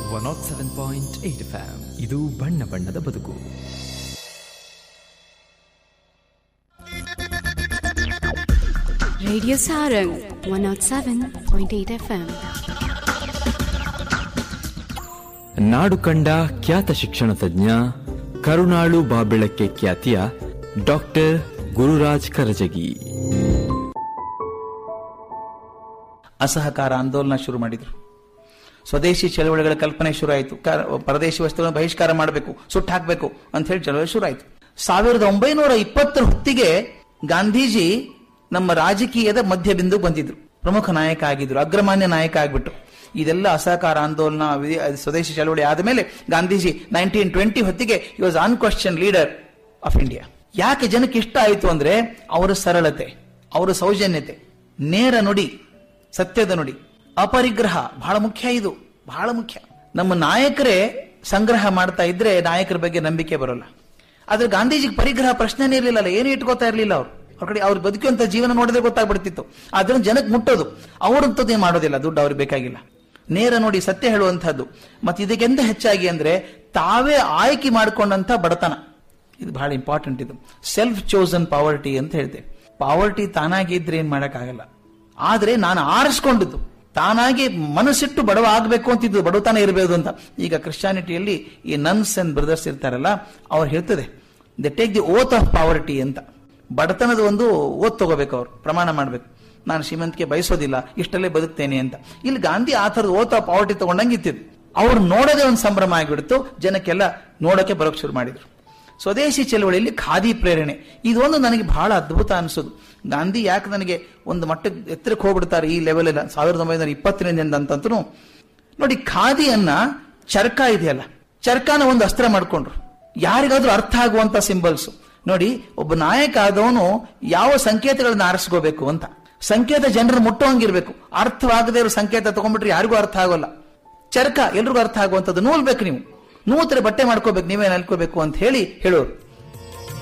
One not seven point eight FM ಇದು ಬಣ್ಣ ಬಣ್ಣದ ಬದುಕು Radio Sarang 107.8 FM. ನಾಡು ಕಂಡ ಖ್ಯಾತ ಶಿಕ್ಷಣ ತಜ್ಞ ಕರುಣಾಳು ಬಾಬೆಳಕ್ಕೆ ಖ್ಯಾತಿಯ ಡಾಕ್ಟರ್ ಗುರುರಾಜ್ ಕರಜಗಿ ಅಸಹಕಾರ ಆಂದೋಲನ ಶುರು ಮಾಡಿದ್ರು ಸ್ವದೇಶಿ ಚಳವಳಿಗಳ ಕಲ್ಪನೆ ಶುರು ಆಯಿತು ಪರದೇಶಿ ವಸ್ತುಗಳನ್ನು ಬಹಿಷ್ಕಾರ ಮಾಡಬೇಕು ಸುಟ್ಟು ಹಾಕಬೇಕು ಅಂತ ಹೇಳಿ ಚಳವಳಿ ಶುರು ಆಯಿತು ಸಾವಿರದ ಒಂಬೈನೂರ ಇಪ್ಪತ್ತರ ಹೊತ್ತಿಗೆ ಗಾಂಧೀಜಿ ನಮ್ಮ ರಾಜಕೀಯದ ಮಧ್ಯ ಬಿಂದು ಬಂದಿದ್ರು ಪ್ರಮುಖ ನಾಯಕ ಆಗಿದ್ರು ಅಗ್ರಮಾನ್ಯ ನಾಯಕ ಆಗ್ಬಿಟ್ಟು ಇದೆಲ್ಲ ಅಸಹಕಾರ ಆಂದೋಲನ ವಿಧಿ- ಸ್ವದೇಶಿ ಚಳವಳಿ ಆದ ಮೇಲೆ ಗಾಂಧೀಜಿ ನೈನ್ಟೀನ್ ಟ್ವೆಂಟಿ ಹೊತ್ತಿಗೆ ಈ was unquestioned leader of India ಯಾಕೆ ಜನಕ್ಕೆ ಇಷ್ಟ ಆಯಿತು ಅಂದ್ರೆ ಅವರ ಸರಳತೆ ಅವರ ಸೌಜನ್ಯತೆ ನೇರ ನುಡಿ ಸತ್ಯದ ನುಡಿ ಅಪರಿಗ್ರಹ ಬಹಳ ಮುಖ್ಯ ಇದು ಬಹಳ ಮುಖ್ಯ ನಮ್ಮ ನಾಯಕರೇ ಸಂಗ್ರಹ ಮಾಡ್ತಾ ಇದ್ರೆ ನಾಯಕರ ಬಗ್ಗೆ ನಂಬಿಕೆ ಬರೋಲ್ಲ ಆದ್ರೆ ಗಾಂಧೀಜಿಗೆ ಪರಿಗ್ರಹ ಪ್ರಶ್ನೆನೇ ಇರಲಿಲ್ಲ ಏನು ಇಟ್ಕೋತಾ ಇರಲಿಲ್ಲ ಅವ್ರು ಅವ್ರ ಕಡೆ ಅವ್ರು ಬದುಕುವಂತ ಜೀವನ ನೋಡಿದ್ರೆ ಗೊತ್ತಾಗ್ಬಿಡ್ತಿತ್ತು ಅದನ್ನ ಜನಕ್ಕೆ ಮುಟ್ಟೋದು ಅವರಂತದ್ದು ಮಾಡೋದಿಲ್ಲ ದುಡ್ಡು ಅವ್ರಿಗೆ ಬೇಕಾಗಿಲ್ಲ ನೇರ ನೋಡಿ ಸತ್ಯ ಹೇಳುವಂತಹದ್ದು ಮತ್ತೆ ಇದಕ್ಕೆಂತ ಹೆಚ್ಚಾಗಿ ಅಂದ್ರೆ ತಾವೇ ಆಯ್ಕೆ ಮಾಡಿಕೊಂಡಂತ ಬಡತನ ಇದು ಬಹಳ ಇಂಪಾರ್ಟೆಂಟ್ ಇದು ಸೆಲ್ಫ್ ಚೋಸನ್ ಪಾವರ್ಟಿ ಅಂತ ಹೇಳ್ತೇವೆ ಪಾವರ್ಟಿ ತಾನಾಗಿ ಇದ್ರೆ ಏನ್ ಮಾಡಕ್ಕಾಗಲ್ಲ ಆದ್ರೆ ನಾನು ಆರಿಸ್ಕೊಂಡದ್ದು ತಾನಾಗಿ ಮನಸ್ಸಿಟ್ಟು ಬಡವ ಆಗ್ಬೇಕು ಅಂತಿದ್ದು ಬಡವತನ ಇರಬೇಕು ಅಂತ ಈಗ ಕ್ರಿಶ್ಚಾನಿಟಿಯಲ್ಲಿ ಈ ನನ್ಸ್ ಅಂಡ್ ಬ್ರದರ್ಸ್ ಇರ್ತಾರಲ್ಲ ಅವ್ರು ಹೇಳ್ತದೆ the take the oath of poverty ಅಂತ ಬಡತನದ ಒಂದು ಓತ್ ತಗೋಬೇಕು ಅವ್ರು ಪ್ರಮಾಣ ಮಾಡ್ಬೇಕು ನಾನು ಶ್ರೀಮಂತಿಕೆ ಬಯಸೋದಿಲ್ಲ ಇಷ್ಟಲ್ಲೇ ಬದುಕ್ತೇನೆ ಅಂತ ಇಲ್ಲಿ ಗಾಂಧಿ ಆ ಥರದ ಓತ್ ಆಫ್ ಪಾವರ್ಟಿ ತಗೊಂಡಂಗೆ ಇತ್ತಿದ್ದು ಅವ್ರು ನೋಡೋದೇ ಒಂದು ಸಂಭ್ರಮ ಆಗಿಬಿಡ್ತು ಜನಕ್ಕೆಲ್ಲ ನೋಡೋಕೆ ಬರೋಕ್ ಶುರು ಮಾಡಿದ್ರು ಸ್ವದೇಶಿ ಚಳವಳಿಯಲ್ಲಿ ಖಾದಿ ಪ್ರೇರಣೆ ಇದೊಂದು ನನಗೆ ಬಹಳ ಅದ್ಭುತ ಅನಿಸೋದು ಗಾಂಧಿ ಯಾಕೆ ನನಗೆ ಒಂದು ಮಟ್ಟಕ್ಕೆ ಎತ್ತರಕ್ಕೆ ಹೋಗ್ಬಿಡ್ತಾರೆ ಈ ಲೆವೆಲ್ ಎಲ್ಲ ಸಾವಿರದ ಒಂಬೈನೂರ ಇಪ್ಪತ್ತರಿಂದ ಅಂತಂತೂ ನೋಡಿ ಖಾದಿಯನ್ನ ಚರ್ಕ ಇದೆಯಲ್ಲ ಚರ್ಕಾನ ಒಂದು ಅಸ್ತ್ರ ಮಾಡ್ಕೊಂಡ್ರು ಯಾರಿಗಾದ್ರೂ ಅರ್ಥ ಆಗುವಂತ ಸಿಂಬಲ್ಸ್ ನೋಡಿ ಒಬ್ಬ ನಾಯಕ ಆದವನು ಯಾವ ಸಂಕೇತಗಳನ್ನ ಆರಿಸ್ಕೋಬೇಕು ಅಂತ ಸಂಕೇತ ಜನರು ಮುಟ್ಟುವಂಗಿರ್ಬೇಕು ಅರ್ಥವಾಗದೇ ಇರೋ ಸಂಕೇತ ತಗೊಂಡ್ಬಿಟ್ರೆ ಯಾರಿಗೂ ಅರ್ಥ ಆಗೋಲ್ಲ ಚರ್ಕ ಎಲ್ರಿಗೂ ಅರ್ಥ ಆಗುವಂಥದ್ದು ನೂಲ್ ಬೇಕು ನೀವು ನೂತರ ಬಟ್ಟೆ ಮಾಡ್ಕೋಬೇಕು ನೀವೇ ನಲ್ಕೋಬೇಕು ಅಂತ ಹೇಳಿ ಹೇಳೋರು